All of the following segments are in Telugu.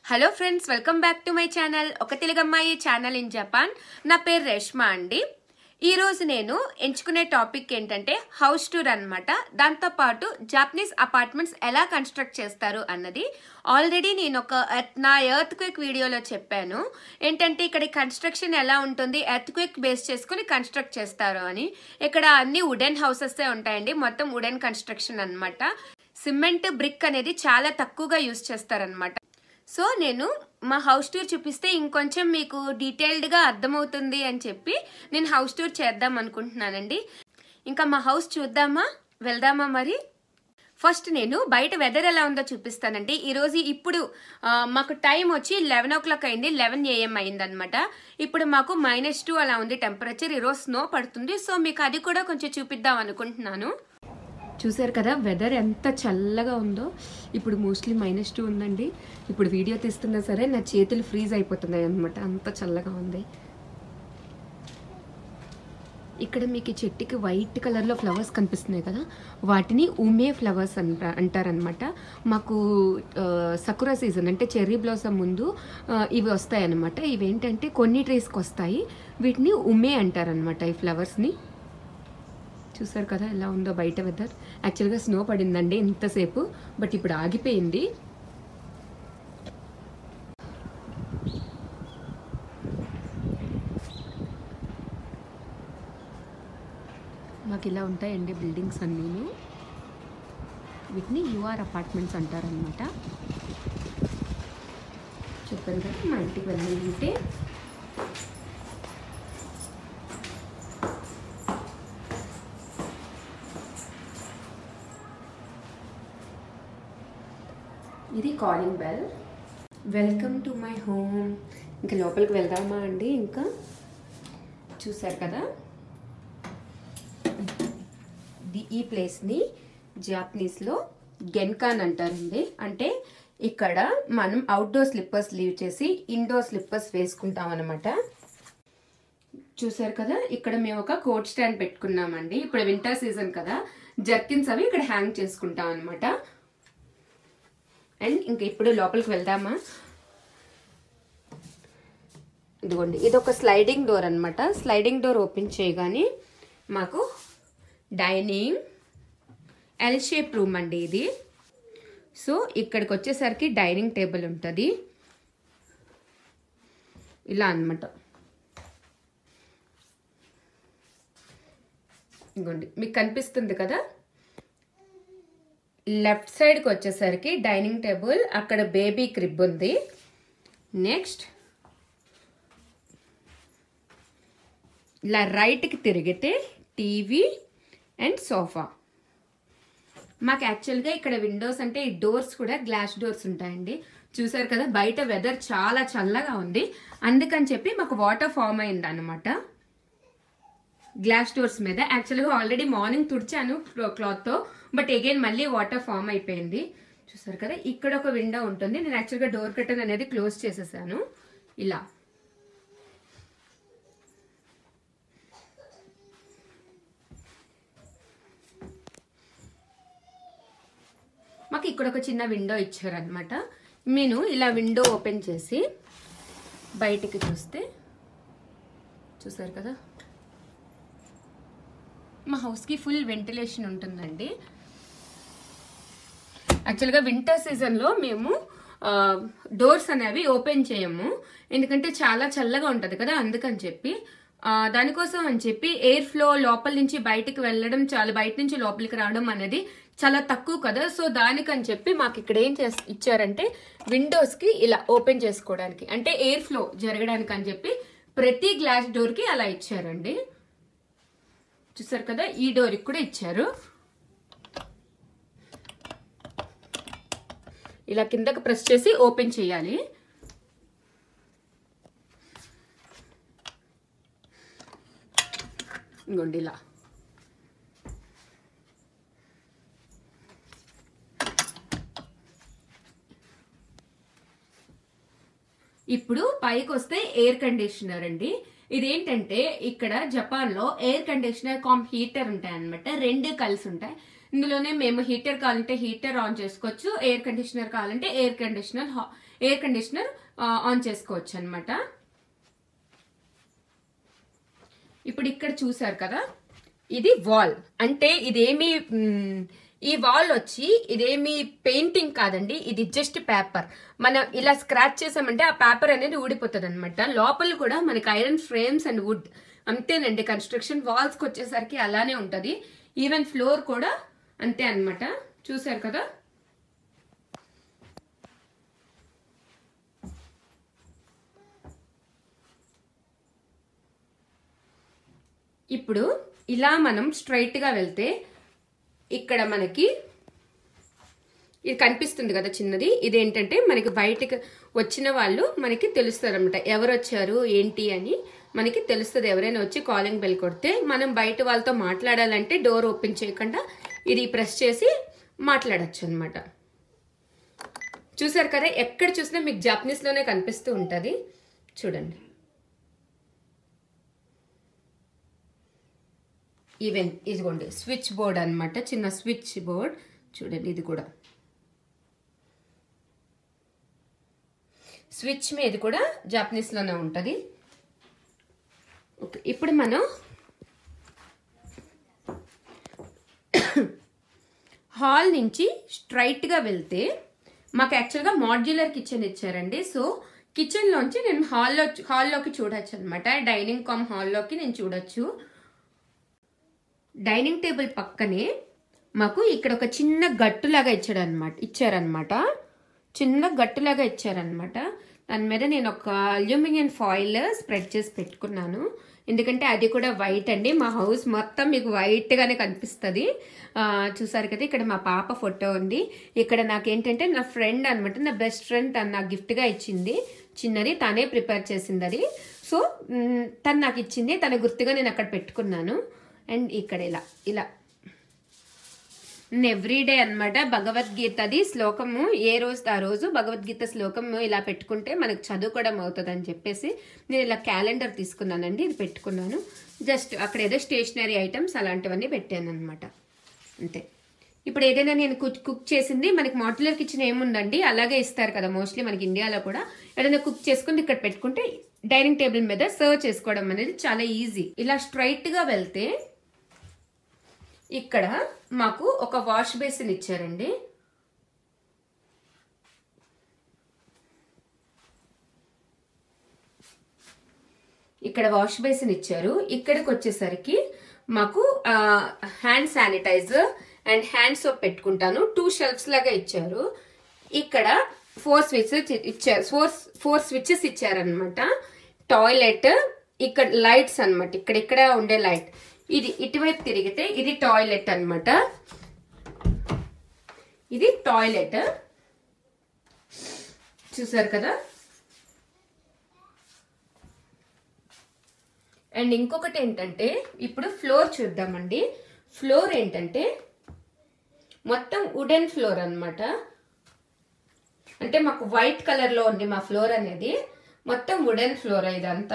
Hello friends welcome back to my channel ఒక తెలుగమ్మాయి ఛానల్ ఇన్ జపాన్ నా పేరు రేష్మా అండి ఈ రోజు నేను ఎంచుకునే టాపిక్ ఏంటంటే హౌస్ టూర్ అనమాట దాంతో పాటు జాపనీస్ అపార్ట్మెంట్స్ ఎలా కన్స్ట్రక్ట్ చేస్తారు అన్నది ఆల్రెడీ నేను ఒక ఎర్త్- నా ఎర్త్ క్విక్ వీడియోలో చెప్పాను ఏంటంటే ఇక్కడ కన్స్ట్రక్షన్ ఎలా ఉంటుంది ఎర్త్ క్విక్ బేస్ చేసుకుని కన్స్ట్రక్ట్ చేస్తారు అని ఇక్కడ అన్ని వుడెన్ హౌసెస్ ఉంటాయండి మొత్తం వుడెన్ కన్స్ట్రక్షన్ అన్నమాట సిమెంట్ బ్రిక్ అనేది చాలా తక్కువగా యూస్ చేస్తారనమాట సో నేను మా హౌస్ టూర్ చూపిస్తే ఇంకొంచెం మీకు డీటెయిల్డ్గా అర్థమవుతుంది అని చెప్పి నేను హౌస్ టూర్ చేద్దాం అనుకుంటున్నానండి ఇంకా మా హౌస్ చూద్దామా వెళ్దామా మరి ఫస్ట్ నేను బయట వెదర్ ఎలా ఉందో చూపిస్తానండి ఈరోజు ఇప్పుడు ఆ, మాకు టైం వచ్చి లెవెన్ ఓ క్లాక్ అయింది లెవెన్ ఏఎం అయిందనమాట ఇప్పుడు మాకు మైనస్ టూ అలా ఉంది టెంపరేచర్ ఈరోజు స్నో పడుతుంది సో మీకు అది కూడా కొంచెం చూపిద్దాం అనుకుంటున్నాను చూసారు కదా వెదర్ ఎంత చల్లగా ఉందో ఇప్పుడు మోస్ట్లీ మైనస్ టూ ఉందండి ఇప్పుడు వీడియో తీస్తున్నా సరే నా చేతులు ఫ్రీజ్ అయిపోతున్నాయి అనమాట అంత చల్లగా ఉంది ఇక్కడ మీకు ఈ చెట్టుకి వైట్ కలర్లో ఫ్లవర్స్ కనిపిస్తున్నాయి కదా వాటిని ఉమే ఫ్లవర్స్ అంట అంటారనమాట మాకు ఆ, సకురా సీజన్ అంటే చెర్రీ బ్లాసమ్ ముందు ఆ, ఇవి వస్తాయన్నమాట ఇవి ఏంటంటే కొన్ని ట్రీస్కి వస్తాయి వీటిని ఉమే అంటారనమాట ఈ ఫ్లవర్స్ని చూసారు కదా ఎలా ఉందో బయట వెదర్ యాక్చువల్గా స్నో పడిందండి ఇంతసేపు బట్ ఇప్పుడు ఆగిపోయింది మాకు ఇలా ఉంటాయండి బిల్డింగ్స్ అన్నీను వీటిని యూఆర్ అపార్ట్మెంట్స్ అంటారనమాట చెప్పాను కదా మా ఇంటికి వెళ్ళాలంటే ఇది calling bell welcome to my home ఇంకా లోపలికి వెళ్దామా అండి ఇంకా చూసారు కదా ది- ఈ ప్లేస్ని జాపనీస్లో గెన్కాన్ అంటారండి అంటే ఇక్కడ మనం అవుట్డోర్ స్లిప్పర్స్ లీవ్ చేసి ఇండోర్ స్లిప్పర్స్ వేసుకుంటాం అనమాట చూసారు కదా ఇక్కడ మేము ఒక కోట్ స్టాండ్ పెట్టుకున్నామండి ఇప్పుడు వింటర్ సీజన్ కదా జర్కిన్స్ అవి ఇక్కడ హ్యాంగ్ చేసుకుంటాం అనమాట అండ్ ఇంక ఇప్పుడు లోపలికి వెళ్దామా ఇదిగోండి ఇది ఒక స్లైడింగ్ డోర్ అనమాట స్లైడింగ్ డోర్ ఓపెన్ చేయగానే మాకు డైనింగ్ ఎల్ షేప్ రూమ్ అండి ఇది సో ఇక్కడికి వచ్చేసరికి డైనింగ్ టేబుల్ ఉంటుంది ఇలా అనమాట ఇదిగోండి మీకు కనిపిస్తుంది కదా లెఫ్ట్ సైడ్కి వచ్చేసరికి డైనింగ్ టేబుల్ అక్కడ బేబీ క్రిబ్ ఉంది నెక్స్ట్ ఇలా రైట్కి తిరిగితే టీవీ అండ్ సోఫా మాకు యాక్చువల్గా ఇక్కడ విండోస్ అంటే ఈ డోర్స్ కూడా గ్లాస్ డోర్స్ ఉంటాయండి చూసారు కదా బయట వెదర్ చాలా చల్లగా ఉంది అందుకని చెప్పి మాకు వాటర్ ఫామ్ అయింది అనమాట గ్లాస్ డోర్స్ మీద యాక్చువల్గా ఆల్రెడీ మార్నింగ్ తుడిచాను క్లాత్తో బట్ అగైన్ మళ్ళీ వాటర్ ఫామ్ అయిపోయింది చూసారు కదా ఇక్కడ ఒక విండో ఉంటుంది నేను యాక్చువల్గా డోర్ కట్టన్ అనేది క్లోజ్ చేసేసాను ఇలా మాకు ఇక్కడ ఒక చిన్న విండో ఇచ్చారనమాట నేను ఇలా విండో ఓపెన్ చేసి బయటికి చూస్తే చూసారు కదా మా హౌస్కి ఫుల్ వెంటిలేషన్ ఉంటుందండి యాక్చువల్గా వింటర్ సీజన్లో మేము డోర్స్ అనేవి ఓపెన్ చేయము ఎందుకంటే చాలా చల్లగా ఉంటుంది కదా అందుకని చెప్పి ఆ, దానికోసం అని చెప్పి ఎయిర్ ఫ్లో లోపల నుంచి బయటికి వెళ్ళడం చాలా బయట నుంచి లోపలికి రావడం అనేది చాలా తక్కువ కదా సో దానికని చెప్పి మాకు ఇక్కడ ఏం చేస్ ఇచ్చారంటే విండోస్కి ఇలా ఓపెన్ చేసుకోవడానికి అంటే ఎయిర్ ఫ్లో జరగడానికి అని చెప్పి ప్రతి గ్లాస్ డోర్కి అలా ఇచ్చారండి చూసారు కదా ఈ డోర్కి కూడా ఇచ్చారు ఇలా కిందకి ప్రెస్ చేసి ఓపెన్ చేయాలి ఇంకోండి ఇలా ఇప్పుడు పైకి వస్తే ఎయిర్ కండిషనర్ అండి ఇదేంటంటే ఇక్కడ జపాన్ లో ఎయిర్ కండిషనర్ కామ్ హీటర్ ఉంటాయి అనమాట రెండు కలిసి ఉంటాయి ఇందులోనే మేము హీటర్ కావాలంటే హీటర్ ఆన్ చేసుకోవచ్చు ఎయిర్ కండిషనర్ కావాలంటే air conditioner air conditioner on చేసుకోవచ్చు అనమాట ఇప్పుడు ఇక్కడ చూసారు కదా ఇది వాల్ అంటే ఇదేమి మ్, ఈ వాల్ వచ్చి ఇదేమి పెయింటింగ్ కాదండి ఇది జస్ట్ పేపర్ మనం ఇలా స్క్రాచ్ చేసామంటే ఆ పేపర్ అనేది ఊడిపోతుంది అనమాట లోపల కూడా మనకి ఐరన్ ఫ్రేమ్స్ అండ్ వుడ్ అంతేనండి కన్స్ట్రక్షన్ వాల్స్ కి వచ్చేసరికి అలానే ఉంటది ఈవెన్ ఫ్లోర్ కూడా అంతే అన్నమాట చూసారు కదా ఇప్పుడు ఇలా మనం స్ట్రైట్ గా వెళ్తే ఇక్కడ మనకి ఇది కనిపిస్తుంది కదా చిన్నది ఇదేంటంటే మనకి బయటకు వచ్చిన వాళ్ళు మనకి తెలుస్తారు అనమాట ఎవరు వచ్చారు ఏంటి అని మనకి తెలుస్తుంది ఎవరైనా వచ్చి కాలింగ్ బెల్ కొడితే మనం బయట వాళ్ళతో మాట్లాడాలంటే డోర్ ఓపెన్ చేయకుండా ఇది ప్రెస్ చేసి మాట్లాడచ్చు అనమాట చూసారు కదా ఎక్కడ చూసినా మీకు జాపనీస్ లోనే కనిపిస్తూ ఉంటది చూడండి ఈవెన్ ఇదిగోండి స్విచ్ బోర్డ్ అన్నమాట చిన్న స్విచ్ బోర్డ్ చూడండి ఇది కూడా స్విచ్ మీద కూడా జాపనీస్ లోనే ఉంటది ఓకే ఇప్పుడు మనం హాల్ నుంచి స్ట్రైట్ గా వెళ్తే మాకు యాక్చువల్గా మాడ్యులర్ కిచెన్ ఇచ్చారండి సో కిచెన్ లోంచి నేను హాల్లో హాల్లోకి చూడొచ్చు అనమాట డైనింగ్ కామ్ హాల్లోకి నేను చూడొచ్చు డైనింగ్ టేబుల్ పక్కనే మాకు ఇక్కడ ఒక చిన్న గట్టులాగా ఇచ్చాడు అనమాట ఇచ్చారనమాట చిన్న గట్టులాగా ఇచ్చారనమాట దాని మీద నేను ఒక అల్యూమినియం ఫాయిల్ స్ప్రెడ్ చేసి పెట్టుకున్నాను ఎందుకంటే అది కూడా వైట్ అండి మా హౌస్ మొత్తం మీకు వైట్ గానే కనిపిస్తుంది ఆ, చూసారు కదా ఇక్కడ మా పాప ఫోటో ఉంది ఇక్కడ నాకేంటంటే నా ఫ్రెండ్ అనమాట నా బెస్ట్ ఫ్రెండ్ తను నాకు gift గా ఇచ్చింది చిన్నది తనే ప్రిపేర్ చేసింది అది సో మ్, తను నాకు ఇచ్చింది తన గుర్తుగా నేను అక్కడ పెట్టుకున్నాను అండ్ ఇక్కడ ఇలా ఇలా ఎవ్రీడే అన్నమాట భగవద్గీతది శ్లోకము ఏ రోజు ఆ రోజు భగవద్గీత శ్లోకము ఇలా పెట్టుకుంటే మనకు చదువుకోవడం అవుతుంది అని చెప్పేసి నేను ఇలా క్యాలెండర్ తీసుకున్నానండి ఇది పెట్టుకున్నాను జస్ట్ అక్కడ ఏదో స్టేషనరీ ఐటమ్స్ అలాంటివన్నీ పెట్టాను అనమాట అంతే ఇప్పుడు ఏదైనా నేను కుక్ కుక్ చేసింది మనకి మాడ్యులర్ కిచెన్ ఏముందండి అలాగే ఇస్తారు కదా మోస్ట్లీ మనకి ఇండియాలో కూడా ఏదైనా కుక్ చేసుకుని ఇక్కడ పెట్టుకుంటే డైనింగ్ టేబుల్ మీద సర్వ్ చేసుకోవడం అనేది చాలా ఈజీ ఇలా స్ట్రైట్ గా వెళ్తే ఇక్కడ మాకు ఒక వాష్ బేసిన్ ఇచ్చారండి ఇక్కడ వాష్ బేసిన్ ఇచ్చారు ఇక్కడికి వచ్చేసరికి మాకు hand sanitizer and hand soap పెట్టుకుంటాను టూ షెల్ఫ్స్ లాగా ఇచ్చారు ఇక్కడ ఫోర్ స్విచెస్ ఇచ్చారు ఫోర్ ఫోర్ స్విచెస్ ఇచ్చారనమాట టాయిలెట్ ఇక్కడ లైట్స్ అన్నమాట ఇక్కడ ఇక్కడ ఉండే లైట్ ఇది ఇటువైపు తిరిగితే ఇది టాయిలెట్ అన్నమాట ఇది టాయిలెట్ చూసారు కదా అండ్ ఇంకొకటి ఏంటంటే ఇప్పుడు ఫ్లోర్ చూద్దామండి ఫ్లోర్ ఏంటంటే మొత్తం వుడెన్ ఫ్లోర్ అన్నమాట అంటే మాకు వైట్ కలర్ లో ఉంది మా ఫ్లోర్ అనేది మొత్తం వుడెన్ ఫ్లోర్ ఇదంతా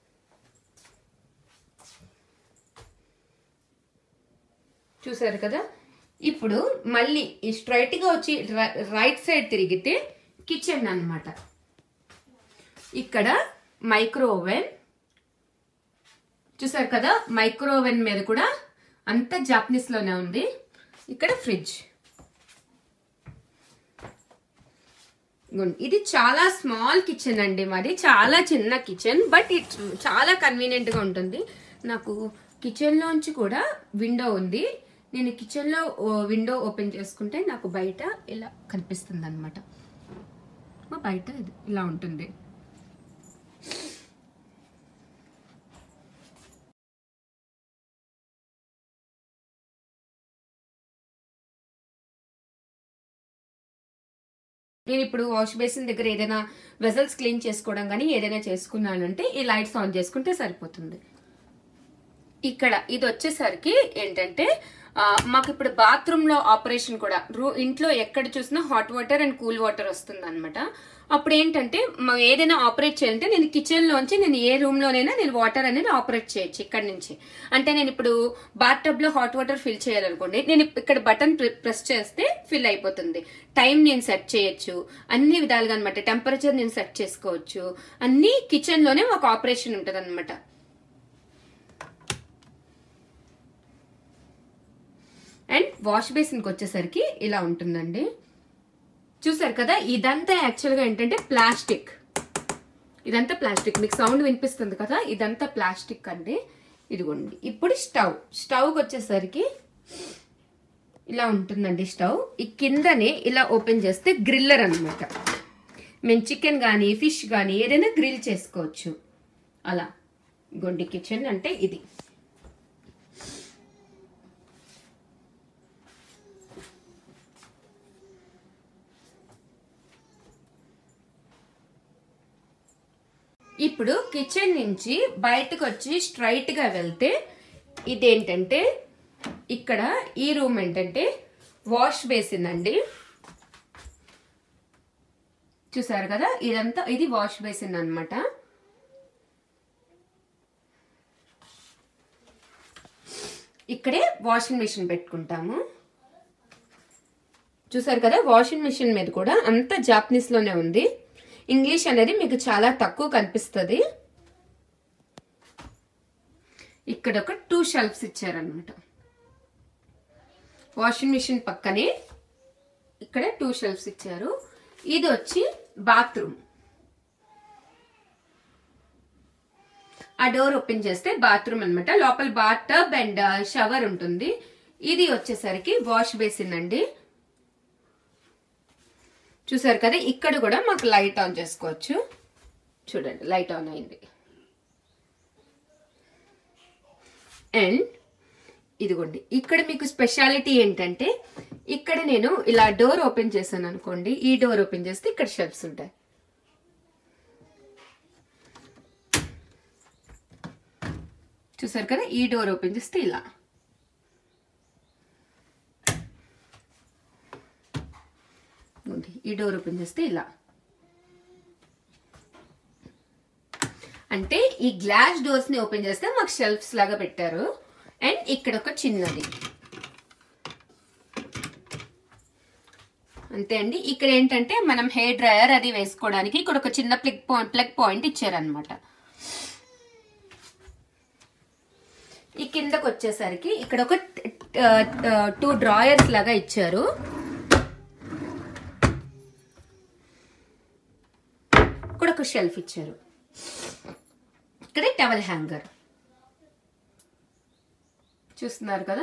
చూసారు కదా ఇప్పుడు మళ్ళీ ఈ స్ట్రైట్ గా వచ్చి ర- రైట్ సైడ్ తిరిగితే కిచెన్ అన్నమాట ఇక్కడ మైక్రో ఓవెన్ చూసారు కదా మైక్రో ఓవెన్ మీద కూడా అంతా జాపనీస్ లోనే ఉంది ఇక్కడ ఫ్రిడ్జ్ ఇదిగోండి. ఇది చాలా స్మాల్ కిచెన్ అండి మరి చాలా చిన్న కిచెన్ బట్ ఇట్ చాలా కన్వీనియంట్ గా ఉంటుంది నాకు కిచెన్ లోంచి కూడా విండో ఉంది నేను కిచెన్ లో విండో ఓపెన్ చేసుకుంటే నాకు బయట ఇలా కనిపిస్తుంది అనమాట బయట ఇది ఇలా ఉంటుంది నేను ఇప్పుడు వాష్ బేసిన్ దగ్గర ఏదైనా వెజల్స్ క్లీన్ చేసుకోవడం కానీ ఏదైనా చేసుకున్నానంటే ఈ లైట్స్ ఆన్ చేసుకుంటే సరిపోతుంది ఇక్కడ ఇది వచ్చేసరికి ఏంటంటే ఆ, మాకు ఇప్పుడు బాత్రూమ్ లో ఆపరేషన్ కూడా రూ ఇంట్లో ఎక్కడ చూసినా hot water and cool water వస్తుంది అనమాట అప్పుడు ఏంటంటే మనం ఏదైనా ఆపరేట్ చేయాలంటే నేను కిచెన్ లోంచి నేను ఏ రూమ్ లోనైనా నేను వాటర్ అనేది ఆపరేట్ చేయొచ్చు ఇక్కడ నుంచి అంటే నేను ఇప్పుడు బాత్ టబ్ లో హాట్ వాటర్ ఫిల్ చేయాలనుకోండి నేను ఇక్కడ బటన్ ప్రెస్ చేస్తే ఫిల్ అయిపోతుంది టైం నేను సెట్ చేయొచ్చు అన్ని విధాలుగా అనమాట టెంపరేచర్ నేను సెట్ చేసుకోవచ్చు అన్ని కిచెన్ లోనే ఒక ఆపరేషన్ ఉంటుంది అనమాట అండ్ వాష్ బేసిన్కి వచ్చేసరికి ఇలా ఉంటుందండి చూసారు కదా ఇదంతా యాక్చువల్గా ఏంటంటే ప్లాస్టిక్ ఇదంతా ప్లాస్టిక్ మీకు సౌండ్ వినిపిస్తుంది కదా ఇదంతా ప్లాస్టిక్ అండి ఇదిగోండి ఇప్పుడు స్టవ్ స్టవ్కి వచ్చేసరికి ఇలా ఉంటుందండి స్టవ్ ఈ కిందనే ఇలా ఓపెన్ చేస్తే గ్రిల్లర్ అన్నమాట మేము చికెన్ కానీ ఫిష్ కానీ ఏదైనా గ్రిల్ చేసుకోవచ్చు అలా గొండి కిచెన్ అంటే ఇది ఇప్పుడు కిచెన్ నుంచి బయటకు వచ్చి స్ట్రైట్ గా వెళ్తే ఇదేంటంటే ఇక్కడ ఈ రూమ్ ఏంటంటే వాష్ బేసిన్ అండి చూసారు కదా ఇదంతా ఇది వాష్ బేసిన్ అన్నమాట ఇక్కడే వాషింగ్ మిషన్ పెట్టుకుంటాము చూసారు కదా వాషింగ్ మిషన్ మీద కూడా అంతా జాపనీస్ లోనే ఉంది ఇంగ్లీష్ అనేది మీకు చాలా తక్కువ కనిపిస్తుంది ఇక్కడ ఒక టూ షెల్ఫ్స్ ఇచ్చారనమాట వాషింగ్ మిషన్ పక్కనే ఇక్కడ టూ షెల్ఫ్స్ ఇచ్చారు ఇది వచ్చి బాత్రూమ్ ఆ డోర్ ఓపెన్ చేస్తే బాత్రూమ్ అన్నమాట లోపల బాత్ టబ్ అండ్ షవర్ ఉంటుంది ఇది వచ్చేసరికి వాష్ బేసిన్ అండి చూసారు కదా ఇక్కడ కూడా మాకు లైట్ ఆన్ చేసుకోవచ్చు చూడండి లైట్ ఆన్ అయింది అండ్ ఇదిగోండి ఇక్కడ మీకు స్పెషాలిటీ ఏంటంటే ఇక్కడ నేను ఇలా డోర్ ఓపెన్ చేశాను అనుకోండి ఈ డోర్ ఓపెన్ చేస్తే ఇక్కడ షెల్ఫ్స్ ఉంటాయి చూసారు కదా ఈ డోర్ ఓపెన్ చేస్తే ఇలా ఉంది. ఈ డోర్ ఓపెన్ చేస్తే ఇలా అంటే ఈ గ్లాస్ డోర్స్ ని ఓపెన్ చేస్తే మాకు షెల్ఫ్స్ లాగా పెట్టారు అండ్ ఇక్కడ ఒక చిన్నది అంతే అండి ఇక్కడ ఏంటంటే మనం హెయిర్ డ్రయర్ అది వేసుకోవడానికి ఇక్కడ ఒక చిన్న ప్లగ్ పాయింట్ ప్లగ్ పాయింట్ ఇచ్చారనమాట ఈ కిందకు వచ్చేసరికి ఇక్కడ ఒక టూ డ్రాయర్స్ లాగా ఇచ్చారు ఇక్కడ ఒక షెల్ఫ్ ఇచ్చారు ఇక్కడ టవల్ హ్యాంగర్ చూస్తున్నారు కదా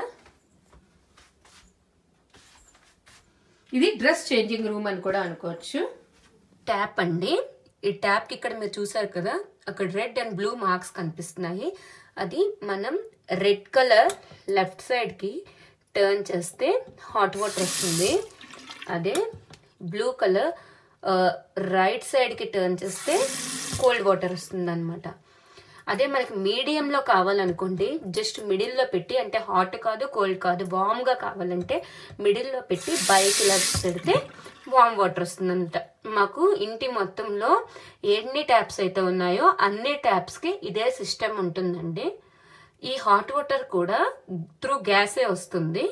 ఇది డ్రెస్ చేంజింగ్ రూమ్ అని కూడా అనుకోవచ్చు ట్యాప్ అండి ఈ ట్యాప్ కి ఇక్కడ మీరు చూసారు కదా అక్కడ రెడ్ అండ్ బ్లూ మార్క్స్ కనిపిస్తున్నాయి అది మనం రెడ్ కలర్ లెఫ్ట్ సైడ్ కి టర్న్ చేస్తే హాట్ వాటర్ వస్తుంది అదే బ్లూ కలర్ రైట్ సైడ్ కి టర్న్ చేస్తే కోల్డ్ వాటర్ వస్తుంది అనమాట అదే మనకి మీడియంలో కావాలనుకోండి జస్ట్ మిడిల్లో పెట్టి అంటే హాట్ కాదు కోల్డ్ కాదు వామ్గా కావాలంటే మిడిల్లో పెట్టి బైక్ ఇలా పెడితే వామ్ వాటర్ వస్తుందంట మాకు ఇంటి మొత్తంలో ఎన్ని ట్యాప్స్ అయితే ఉన్నాయో అన్ని ట్యాప్స్కి ఇదే సిస్టమ్ ఉంటుందండి ఈ హాట్ వాటర్ కూడా త్రూ గ్యాసే వస్తుంది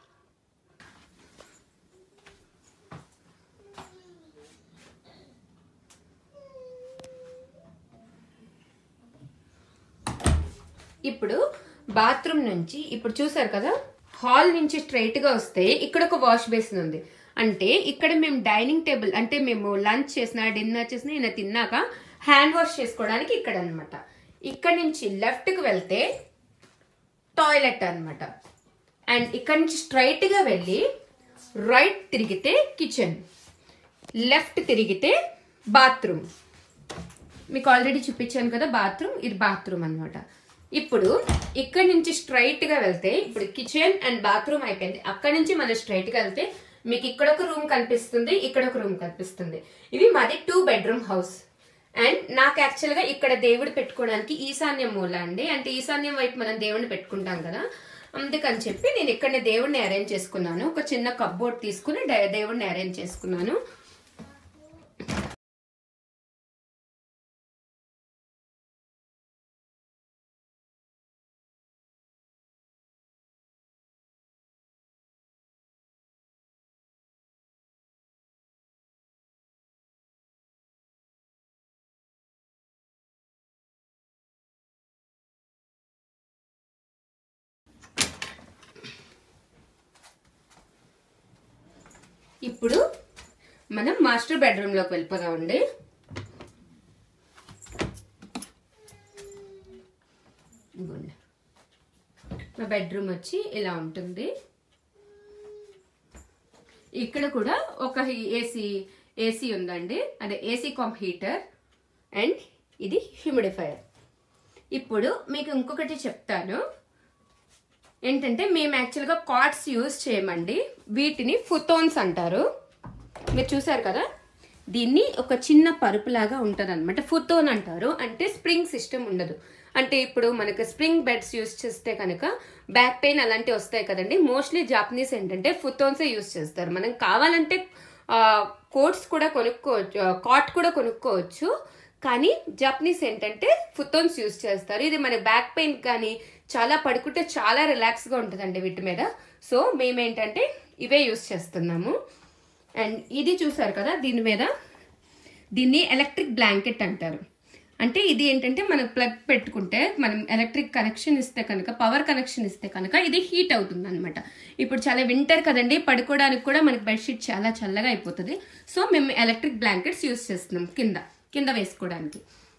ఇప్పుడు బాత్రూమ్ నుంచి ఇప్పుడు చూసారు కదా హాల్ నుంచి స్ట్రైట్ గా వస్తే ఇక్కడ ఒక వాష్ బేసిన్ ఉంది అంటే ఇక్కడ మేము డైనింగ్ టేబుల్ అంటే మేము లంచ్ చేసిన డిన్నర్ చేసిన ఈయన తిన్నాక హ్యాండ్ వాష్ చేసుకోవడానికి ఇక్కడ అన్నమాట ఇక్కడ నుంచి లెఫ్ట్ కి వెళ్తే టాయిలెట్ అన్నమాట అండ్ ఇక్కడ నుంచి స్ట్రైట్ గా వెళ్ళి రైట్ తిరిగితే కిచెన్ లెఫ్ట్ తిరిగితే బాత్రూమ్ మీకు ఆల్రెడీ చూపించాను కదా బాత్రూమ్ ఇది బాత్రూమ్ అన్నమాట ఇప్పుడు ఇక్కడ నుంచి స్ట్రైట్ గా వెళ్తే ఇప్పుడు కిచెన్ అండ్ బాత్రూమ్ అయిపోయింది అక్కడ నుంచి మనం స్ట్రైట్ గా వెళ్తే మీకు ఇక్కడ ఒక రూమ్ కనిపిస్తుంది ఇక్కడ ఒక రూమ్ కనిపిస్తుంది ఇది మాది టూ బెడ్రూమ్ హౌస్ అండ్ నాకు యాక్చువల్ గా ఇక్కడ దేవుడు పెట్టుకోవడానికి ఈశాన్యం మూల అండి అంటే ఈశాన్యం వైపు మనం దేవుడిని పెట్టుకుంటాం కదా అందుకని చెప్పి నేను ఇక్కడనే దేవుడిని అరేంజ్ చేసుకున్నాను ఒక చిన్న కప్బోర్డ్ తీసుకుని డే- దేవుడిని అరేంజ్ చేసుకున్నాను ఇప్పుడు మనం మాస్టర్ బెడ్రూమ్ లోకి వెళ్ళిపోదామండి ఇదిగోండి. మా బెడ్రూమ్ వచ్చి ఇలా ఉంటుంది ఇక్కడ కూడా ఒక ఏసీ ఏసీ ఉందండి అదే ఏసీ కాంప్ హీటర్ అండ్ ఇది హ్యూమిడిఫైయర్ ఇప్పుడు మీకు ఇంకొకటి చెప్తాను ఏంటంటే మేము యాక్చువల్గా కార్డ్స్ యూజ్ చేయమండి వీటిని ఫుతోన్స్ అంటారు మీరు చూసారు కదా దీన్ని ఒక చిన్న పరుపులాగా ఉంటుంది అనమాట ఫుతోన్ అంటారు అంటే స్ప్రింగ్ సిస్టమ్ ఉండదు అంటే ఇప్పుడు మనకి స్ప్రింగ్ బెడ్స్ యూజ్ చేస్తే కనుక బ్యాక్ పెయిన్ అలాంటివి వస్తాయి కదండి మోస్ట్లీ జాపనీస్ ఏంటంటే ఫుతోన్సే యూజ్ చేస్తారు మనం కావాలంటే కోట్స్ కూడా కొనుక్కోవచ్చు కాట్ కూడా కొనుక్కోవచ్చు కానీ జపనీస్ ఏంటంటే ఫుతోన్స్ యూజ్ చేస్తారు ఇది మన బ్యాక్ పెయిన్ కానీ చాలా పడుకుంటే చాలా రిలాక్స్గా ఉంటుందండి వీటి మీద సో మేమేంటంటే ఇవే యూజ్ చేస్తున్నాము అండ్ ఇది చూసారు కదా దీని మీద దీన్ని ఎలక్ట్రిక్ బ్లాంకెట్ అంటారు అంటే ఇది ఏంటంటే మనం ప్లగ్ పెట్టుకుంటే మనం ఎలక్ట్రిక్ కనెక్షన్ ఇస్తే కనుక పవర్ కనెక్షన్ ఇస్తే కనుక ఇది హీట్ అవుతుంది అనమాట ఇప్పుడు చాలా వింటర్ కదండి పడుకోవడానికి కూడా మనకి బెడ్షీట్ చాలా చల్లగా అయిపోతుంది సో మేము ఎలక్ట్రిక్ బ్లాంకెట్స్ యూస్ చేస్తున్నాం కింద కింద వేసుకోవడానికి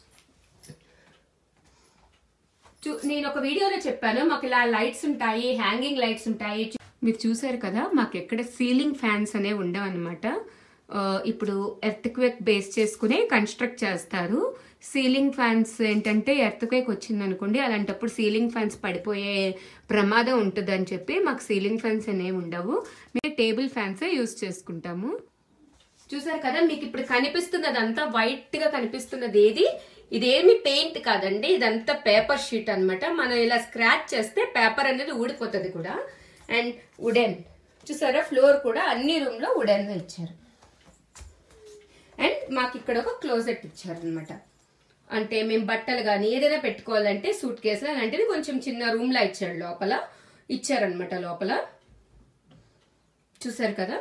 చూ- నేను ఒక వీడియోలో చెప్పాను మాకు ఇలా లైట్స్ ఉంటాయి హ్యాంగింగ్ లైట్స్ ఉంటాయి చూ- మీరు చూసారు కదా మాకు ఎక్కడ సీలింగ్ ఫ్యాన్స్ అనేవి ఉండవు అనమాట ఇప్పుడు ఎర్త్ క్వేక్ బేస్ చేసుకుని కన్స్ట్రక్ట్ చేస్తారు సీలింగ్ ఫ్యాన్స్ ఏంటంటే ఎర్త్ క్వేక్ వచ్చింది అనుకోండి అలాంటప్పుడు సీలింగ్ ఫ్యాన్స్ పడిపోయే ప్రమాదం ఉంటుందని చెప్పి మాకు సీలింగ్ ఫ్యాన్స్ అనేవి ఉండవు మేము టేబుల్ ఫ్యాన్సే యూస్ చేసుకుంటాము చూసారు కదా మీకు ఇప్పుడు కనిపిస్తున్నది అంతా వైట్ గా కనిపిస్తున్నది ఏది ఇదేమి పెయింట్ కాదండి ఇదంతా పేపర్ షీట్ అన్నమాట మనం ఇలా స్క్రాచ్ చేస్తే పేపర్ అనేది ఊడిపోతుంది కూడా అండ్ వుడెన్ చూసారా ఫ్లోర్ కూడా అన్ని రూమ్ లో వుడెన్ ఇచ్చారు అండ్ మాకు ఇక్కడ ఒక క్లోజెట్ ఇచ్చారు అనమాట అంటే మేము బట్టలు కానీ ఏదైనా పెట్టుకోవాలంటే సూట్ కేసులు అలాంటిది కొంచెం చిన్న రూమ్ లా ఇచ్చాడు లోపల ఇచ్చారనమాట లోపల చూసారు కదా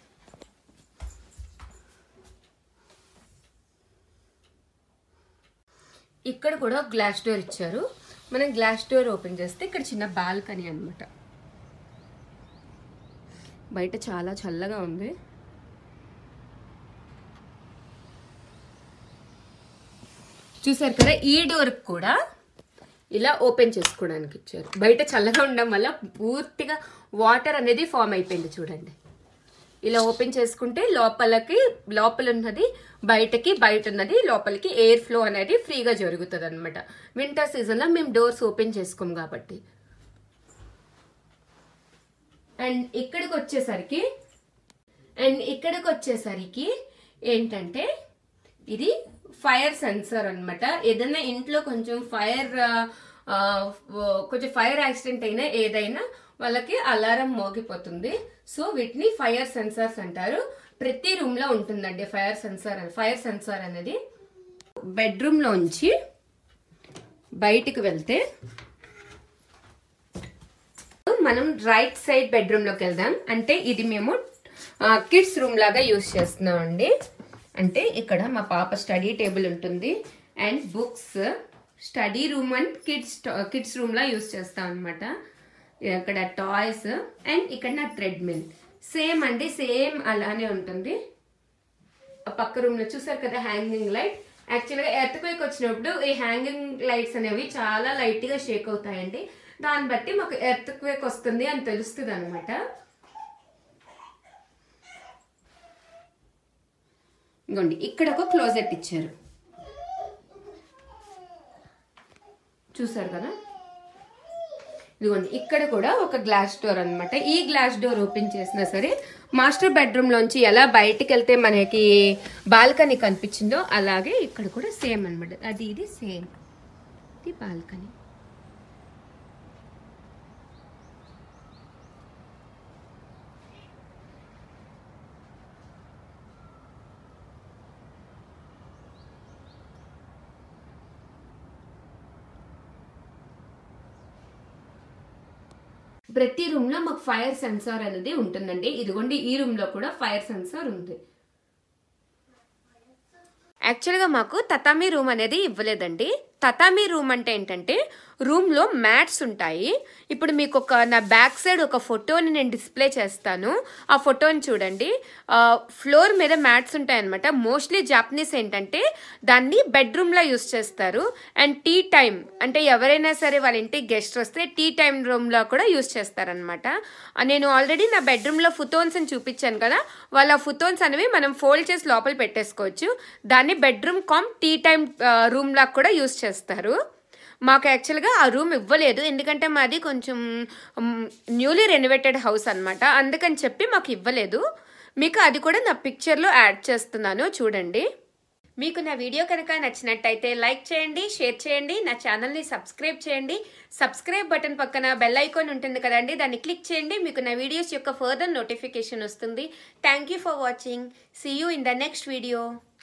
ఇక్కడ కూడా గ్లాస్ డోర్ ఇచ్చారు మనం గ్లాస్ డోర్ ఓపెన్ చేస్తే ఇక్కడ చిన్న బాల్కనీ అన్నమాట బయట చాలా చల్లగా ఉంది చూసారు కదా ఈ డోర్ కూడా ఇలా ఓపెన్ చేసుకోవడానికి ఇచ్చారు బయట చల్లగా ఉండడం వల్ల పూర్తిగా వాటర్ అనేది ఫామ్ అయిపోయింది చూడండి ఇలా ఓపెన్ చేసుకుంటే లోపలకి లోపల ఉన్నది బయటకి బయట ఉన్నది లోపలికి ఎయిర్ ఫ్లో అనేది ఫ్రీగా జరుగుతుంది అనమాట వింటర్ సీజన్లో మేము డోర్స్ ఓపెన్ చేసుకోం కాబట్టి అండ్ ఇక్కడికి వచ్చేసరికి అండ్ ఇక్కడికి వచ్చేసరికి ఏంటంటే ఇది ఫైర్ సెన్సర్ అన్నమాట ఏదైనా ఇంట్లో కొంచెం ఫైర్ కొంచెం ఫైర్ యాక్సిడెంట్ అయినా ఏదైనా వాళ్ళకి అలారం మోగిపోతుంది సో వీటిని ఫైర్ సెన్సార్స్ అంటారు ప్రతి రూమ్ లో ఉంటుందండి ఫైర్ సెన్సార్ ఫైర్ సెన్సార్ అనేది బెడ్రూమ్ లోంచి బయటికి వెళ్తే మనం రైట్ సైడ్ బెడ్రూమ్ లోకి వెళ్దాం అంటే ఇది మేము కిడ్స్ రూమ్ లాగా యూస్ చేస్తున్నాం అండి అంటే ఇక్కడ మా పాప స్టడీ టేబుల్ ఉంటుంది and books study room and kids kids room లా యూస్ చేస్తాం అనమాట ఇక్కడ టాయ్స్ అండ్ ఇక్కడ నా ట్రెడ్మిల్ సేమ్ అండి సేమ్ అలానే ఉంటుంది ఆ పక్క రూమ్ లో చూసారు కదా హ్యాంగింగ్ లైట్ యాక్చువల్గా ఎర్త్క్వేక్ వచ్చినప్పుడు ఈ హ్యాంగింగ్ లైట్స్ అనేవి చాలా లైట్ గా షేక్ అవుతాయండి దాన్ని బట్టి మాకు ఎర్త్ క్వేక్ వస్తుంది అని తెలుస్తుంది అనమాట ఇగోండి ఇక్కడ ఒక క్లోజెట్ ఇచ్చారు చూసారు కదా ఇదిగోండి ఇక్కడ కూడా ఒక గ్లాస్ డోర్ అన్నమాట ఈ గ్లాస్ డోర్ ఓపెన్ చేసినా సరే మాస్టర్ బెడ్రూమ్ లోంచి ఎలా బయటికి వెళ్తే మనకి బాల్కనీ కనిపించిందో అలాగే ఇక్కడ కూడా సేమ్ అన్నమాట అది ఇది సేమ్ ఇది బాల్కనీ ప్రతి రూమ్ లో మాకు ఫైర్ సెన్సార్ అనేది ఉంటుందండి ఇదిగోండి ఈ రూమ్ లో కూడా ఫైర్ సెన్సార్ ఉంది యాక్చువల్గా మాకు తతామీ రూమ్ అనేది ఇవ్వలేదండి తతామీ రూమ్ అంటే ఏంటంటే రూమ్లో మ్యాట్స్ ఉంటాయి ఇప్పుడు మీకు ఒక నా బ్యాక్ సైడ్ ఒక ఫోటోని నేను డిస్ప్లే చేస్తాను ఆ ఫోటోని చూడండి ఫ్లోర్ మీద మ్యాట్స్ ఉంటాయన్నమాట మోస్ట్లీ జాపనీస్ ఏంటంటే దాన్ని బెడ్రూమ్లో యూస్ చేస్తారు అండ్ టీ టైం అంటే ఎవరైనా సరే వాళ్ళ ఇంటికి గెస్ట్ వస్తే టీ టైం రూమ్లో కూడా యూస్ చేస్తారనమాట నేను ఆల్రెడీ నా బెడ్రూమ్లో ఫుతోన్స్ అని చూపించాను కదా వాళ్ళ ఫుతోన్స్ అనేవి మనం ఫోల్డ్ చేసి లోపల పెట్టేసుకోవచ్చు దాన్ని bedroom cum tea time room లాగా కూడా యూస్ చేస్తారు మాకు యాక్చువల్గా ఆ రూమ్ ఇవ్వలేదు ఎందుకంటే మాది కొంచెం న్యూలీ రెనోవేటెడ్ హౌస్ అనమాట అందుకని చెప్పి మాకు ఇవ్వలేదు మీకు అది కూడా నా పిక్చర్లో యాడ్ చేస్తున్నాను చూడండి మీకు నా వీడియో కనుక నచ్చినట్టయితే లైక్ చేయండి షేర్ చేయండి నా ఛానల్ని సబ్స్క్రైబ్ చేయండి సబ్స్క్రైబ్ బటన్ పక్కన బెల్ ఐకాన్ ఉంటుంది కదండి దాన్ని క్లిక్ చేయండి మీకు నా వీడియోస్ యొక్క ఫర్దర్ నోటిఫికేషన్ వస్తుంది thank you for watching see you in the next video